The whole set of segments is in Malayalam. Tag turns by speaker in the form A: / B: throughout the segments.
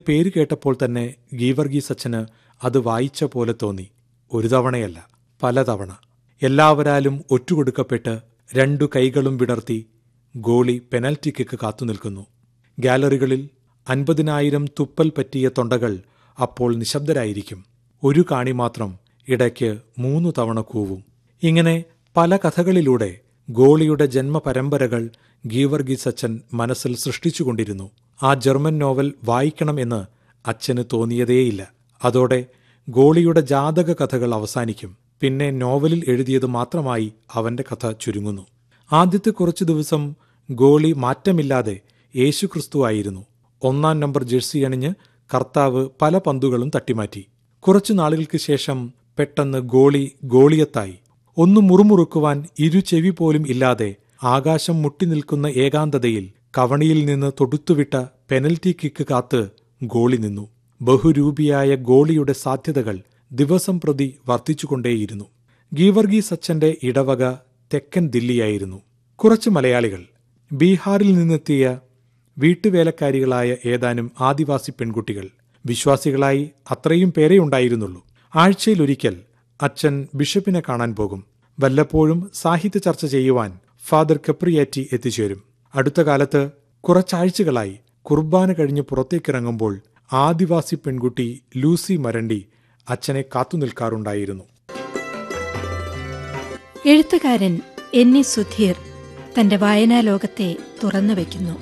A: പേര് കേട്ടപ്പോൾ തന്നെ ഗീവർഗീസ് അച്ഛന് അത് വായിച്ച പോലെ തോന്നി ഒരു തവണയല്ല പലതവണ എല്ലാവരാലും ഒറ്റുകൊടുക്കപ്പെട്ട് രണ്ടു കൈകളും വിടർത്തി ഗോളി പെനൽറ്റി കിക്ക് കാത്തുനിൽക്കുന്നു ഗാലറികളിൽ അൻപതിനായിരം തുപ്പൽ പറ്റിയ തൊണ്ടകൾ അപ്പോൾ നിശബ്ദരായിരിക്കും ഒരു കാണി മാത്രം ഇടയ്ക്ക് മൂന്നു തവണ കൂവും ഇങ്ങനെ പല കഥകളിലൂടെ ഗോളിയുടെ ജന്മപരമ്പരകൾ ഗീവർഗീസ് അച്ഛൻ മനസ്സിൽ സൃഷ്ടിച്ചുകൊണ്ടിരുന്നു ആ ജർമ്മൻ നോവൽ വായിക്കണം എന്ന് അച്ഛന് തോന്നിയതേയില്ല അതോടെ ഗോളിയുടെ ജാതക കഥകൾ അവസാനിക്കും പിന്നെ നോവലിൽ എഴുതിയത് മാത്രമായി അവന്റെ കഥ ചുരുങ്ങുന്നു ആദ്യത്തെ കുറച്ചു ദിവസം ഗോളി മാറ്റമില്ലാതെ യേശുക്രിസ്തു ആയിരുന്നു ഒന്നാം നമ്പർ ജേഴ്സി അണിഞ്ഞ് കർത്താവ് പല പന്തുകളും തട്ടിമാറ്റി കുറച്ചു നാളുകൾക്ക് ശേഷം പെട്ടെന്ന് ഗോളി ഗോളിയത്തായി ഒന്ന് മുറുമുറുക്കുവാൻ ഇരു ചെവി പോലും ഇല്ലാതെ ആകാശം മുട്ടി നിൽക്കുന്ന ഏകാന്തതയിൽ കവണിയിൽ നിന്ന് തൊടുത്തുവിട്ട പെനൽറ്റി കിക്ക് കാത്ത് ഗോളി നിന്നു ബഹുരൂപിയായ ഗോളിയുടെ സാധ്യതകൾ ദിവസം പ്രതി വർദ്ധിച്ചുകൊണ്ടേയിരുന്നു ഗീവർഗീസ് അച്ഛന്റെ ഇടവക തെക്കൻ ദില്ലിയായിരുന്നു കുറച്ച് മലയാളികൾ ബീഹാറിൽ നിന്നെത്തിയ വീട്ടുവേലക്കാരികളായ ഏതാനും ആദിവാസി പെൺകുട്ടികൾ വിശ്വാസികളായി അത്രയും പേരെ ഉണ്ടായിരുന്നുള്ളൂ ആഴ്ചയിലൊരിക്കൽ അച്ഛൻ ബിഷപ്പിനെ കാണാൻ പോകും വല്ലപ്പോഴും സാഹിത്യ ചർച്ച ചെയ്യുവാൻ ഫാദർ കപ്രിയാറ്റി എത്തിച്ചേരും അടുത്ത കാലത്ത് കുറച്ചാഴ്ചകളായി കുർബാന കഴിഞ്ഞ് പുറത്തേക്കിറങ്ങുമ്പോൾ ആദിവാസി പെൺകുട്ടി ലൂസി മരണ്ടി അച്ഛനെ കാത്തുനിൽക്കാറുണ്ടായിരുന്നു
B: എഴുത്തുകാരൻ എൻ ഇ സുധീർ തന്റെ വായനാലോകത്തെ തുറന്നുവെക്കുന്നു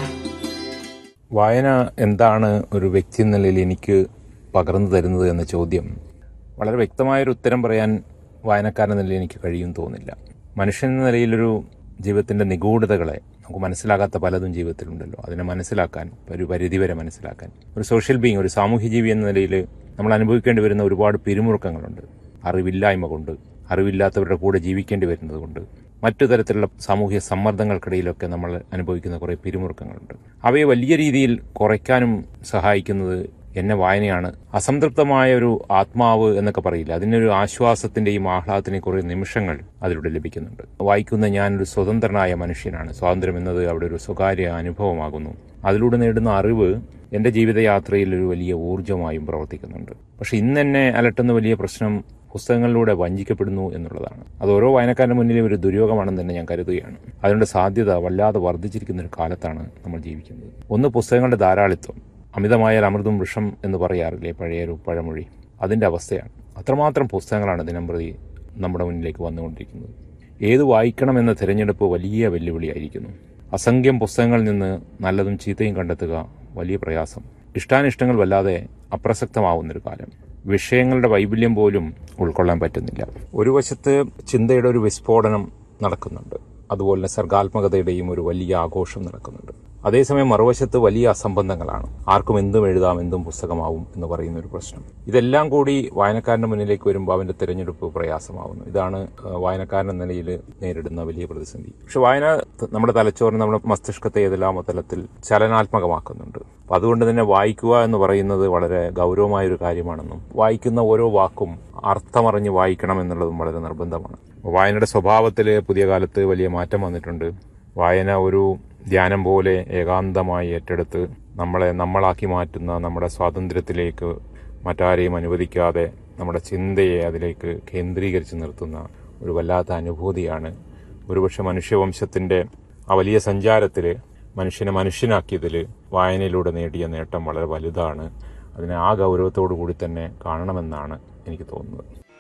C: വായന എന്താണ് ഒരു വ്യക്തി എന്ന നിലയിൽ എനിക്ക് പകർന്നു തരുന്നത് എന്ന ചോദ്യം വളരെ വ്യക്തമായൊരു ഉത്തരം പറയാൻ വായനക്കാരൻ നിലയിൽ എനിക്ക് കഴിയും തോന്നില്ല മനുഷ്യൻ എന്ന നിലയിലൊരു ജീവിതത്തിന്റെ നിഗൂഢതകളെ നമുക്ക് മനസ്സിലാകാത്ത പലതും ജീവിതത്തിലുണ്ടല്ലോ അതിനെ മനസ്സിലാക്കാൻ ഒരു പരിധിവരെ മനസ്സിലാക്കാൻ ഒരു സോഷ്യൽ ബീങ് ഒരു സാമൂഹ്യ ജീവി എന്ന നിലയിൽ നമ്മൾ അനുഭവിക്കേണ്ടി വരുന്ന ഒരുപാട് പിരിമുറുക്കങ്ങളുണ്ട് അറിവില്ലായ്മ കൊണ്ട് അറിവില്ലാത്തവരുടെ കൂടെ ജീവിക്കേണ്ടി വരുന്നത് കൊണ്ട് മറ്റു തരത്തിലുള്ള സാമൂഹിക സമ്മർദ്ദങ്ങൾക്കിടയിലൊക്കെ നമ്മൾ അനുഭവിക്കുന്ന കുറേ പിരിമുറുക്കങ്ങളുണ്ട് അവയെ വലിയ രീതിയിൽ കുറയ്ക്കാനും സഹായിക്കുന്നത് എന്നെ വായനയാണ് അസംതൃപ്തമായ ഒരു ആത്മാവ് എന്നൊക്കെ പറയില്ല അതിനൊരു ആശ്വാസത്തിന്റെയും ആഹ്ലാദത്തിന്റെയും കുറേ നിമിഷങ്ങൾ അതിലൂടെ ലഭിക്കുന്നുണ്ട് വായിക്കുന്ന ഞാനൊരു സ്വതന്ത്രനായ മനുഷ്യനാണ് സ്വാതന്ത്ര്യം എന്നത് അവിടെ ഒരു സ്വകാര്യ അനുഭവമാകുന്നു അതിലൂടെ നേടുന്ന അറിവ് എന്റെ ജീവിതയാത്രയിൽ ഒരു വലിയ ഊർജ്ജമായും പ്രവർത്തിക്കുന്നുണ്ട് പക്ഷെ ഇന്ന് എന്നെ അലട്ടുന്ന വലിയ പ്രശ്നം പുസ്തകങ്ങളിലൂടെ വഞ്ചിക്കപ്പെടുന്നു എന്നുള്ളതാണ് അത് ഓരോ വായനക്കാരന്റെ മുന്നിലും ഒരു ദുര്യോഗമാണെന്ന് തന്നെ ഞാൻ കരുതുകയാണ് അതിനുള്ള സാധ്യത വല്ലാതെ വർദ്ധിച്ചിരിക്കുന്ന ഒരു കാലത്താണ് നമ്മൾ ജീവിക്കുന്നത് ഒന്ന് പുസ്തകങ്ങളുടെ ധാരാളിത്വം അമിതമായാൽ അമൃതും വൃഷം എന്ന് പറയാറില്ലേ പഴയൊരു പഴമൊഴി അതിന്റെ അവസ്ഥയാണ് അത്രമാത്രം പുസ്തകങ്ങളാണ് ദിനംപ്രതി നമ്മുടെ മുന്നിലേക്ക് വന്നുകൊണ്ടിരിക്കുന്നത് ഏത് വായിക്കണം എന്ന തിരഞ്ഞെടുപ്പ് വലിയ വെല്ലുവിളിയായിരിക്കുന്നു അസംഖ്യം പുസ്തകങ്ങളിൽ നിന്ന് നല്ലതും ചീത്തയും കണ്ടെത്തുക വലിയ പ്രയാസം ഇഷ്ടാനിഷ്ടങ്ങൾ വല്ലാതെ അപ്രസക്തമാവുന്നൊരു കാലം വിഷയങ്ങളുടെ വൈബല്യം പോലും ഉൾക്കൊള്ളാൻ പറ്റുന്നില്ല ഒരു വശത്ത് ചിന്തയുടെ ഒരു വിസ്ഫോടനം നടക്കുന്നുണ്ട് അതുപോലെ സർഗാത്മകതയുടെയും ഒരു വലിയ ആഘോഷം നടക്കുന്നുണ്ട് അതേസമയം മറുവശത്ത് വലിയ അസംബന്ധങ്ങളാണ് ആർക്കും എന്തും എഴുതാം എന്തും പുസ്തകമാവും എന്ന് പറയുന്ന ഒരു പ്രശ്നം ഇതെല്ലാം കൂടി വായനക്കാരന്റെ മുന്നിലേക്ക് വരുമ്പോൾ അവന്റെ തിരഞ്ഞെടുപ്പ് പ്രയാസമാവുന്നു ഇതാണ് വായനക്കാരൻ എന്ന നിലയിൽ നേരിടുന്ന വലിയ പ്രതിസന്ധി പക്ഷെ വായന നമ്മുടെ തലച്ചോറിന് നമ്മുടെ മസ്തിഷ്കത്തെ ഏതെല്ലാം തലത്തിൽ ചലനാത്മകമാക്കുന്നുണ്ട് അപ്പൊ അതുകൊണ്ട് തന്നെ വായിക്കുക എന്ന് പറയുന്നത് വളരെ ഗൗരവമായ ഒരു കാര്യമാണെന്നും വായിക്കുന്ന ഓരോ വാക്കും അർത്ഥമറിഞ്ഞ് വായിക്കണം എന്നുള്ളതും വളരെ നിർബന്ധമാണ് വായനയുടെ സ്വഭാവത്തിൽ പുതിയ കാലത്ത് വലിയ മാറ്റം വന്നിട്ടുണ്ട് വായന ഒരു ധ്യാനം പോലെ ഏകാന്തമായി ഏറ്റെടുത്ത് നമ്മളെ നമ്മളാക്കി മാറ്റുന്ന നമ്മുടെ സ്വാതന്ത്ര്യത്തിലേക്ക് മറ്റാരെയും അനുവദിക്കാതെ നമ്മുടെ ചിന്തയെ അതിലേക്ക് കേന്ദ്രീകരിച്ച് നിർത്തുന്ന ഒരു വല്ലാത്ത അനുഭൂതിയാണ് ഒരുപക്ഷെ മനുഷ്യവംശത്തിന്റെ ആ വലിയ സഞ്ചാരത്തിൽ മനുഷ്യനെ മനുഷ്യനാക്കിയതിൽ വായനയിലൂടെ നേടിയ നേട്ടം വളരെ വലുതാണ് അതിനെ ആ ഗൗരവത്തോടു കൂടി തന്നെ കാണണമെന്നാണ് എനിക്ക് തോന്നുന്നത്